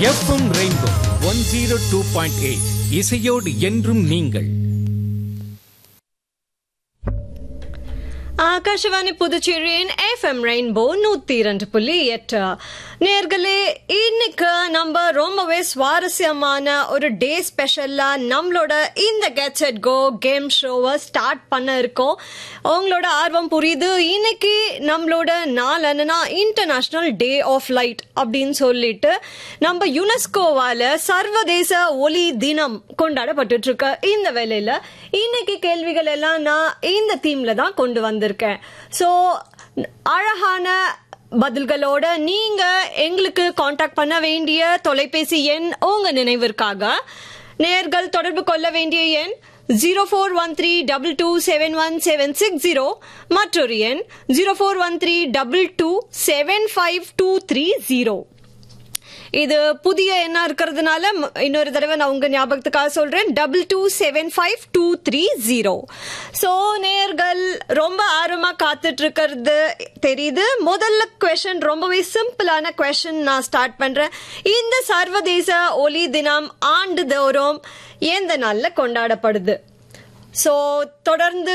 FM rainbow one zero two point eight இசையோடு என்றும் நீங்கள் ஆகாஷவாணி புதுச்சேரியின் எஃப்எம் ரெயின்போ நூத்தி இரண்டு புள்ளி எட்டு நேர்களே இன்னைக்கு நம்ம ரொம்பவே சுவாரஸ்யமான ஒரு டே ஸ்பெஷல்லா நம்மளோட இந்த கெட் செட் கோ கேம் ஷோவை ஸ்டார்ட் பண்ண இருக்கோம் உங்களோட ஆர்வம் புரியுது இன்னைக்கு நம்மளோட நாள் என்னன்னா இன்டர்நேஷனல் டே ஆஃப் லைட் அப்படின்னு சொல்லிட்டு நம்ம யுனெஸ்கோவால சர்வதேச ஒலி தினம் கொண்டாடப்பட்டு இருக்க இந்த வேலையில இன்னைக்கு கேள்விகள் எல்லாம் நான் இந்த தீம்ல தான் கொண்டு வந்திருக்கேன் சோ அழகான பதில்களோட நீங்க எங்களுக்கு காண்டாக்ட் பண்ண வேண்டிய தொலைபேசி எண் உங்க நினைவிற்காக நேர்கள் தொடர்பு கொள்ள வேண்டிய எண் zero four one three double two seven one seven six zero மற்றொரு எண் zero four one three double two seven five two three zero இது புதிய எண்ணா இருக்கிறதுனால ம- இன்னொரு தடவை நான் உங்க ஞாபகத்துக்காக சொல்றேன் double two seven five two three zero so நேர்கள் ரொம்ப ஆர்வமா காத்துட்டு இருக்கிறது தெரியுது முதல்ல கொஷன் ரொம்பவே சிம்பிளான கொஷன் நான் ஸ்டார்ட் பண்றேன் இந்த சர்வதேச ஒலி தினம் ஆண்டுதோறும் எந்த நாள்ல கொண்டாடப்படுது ஸோ தொடர்ந்து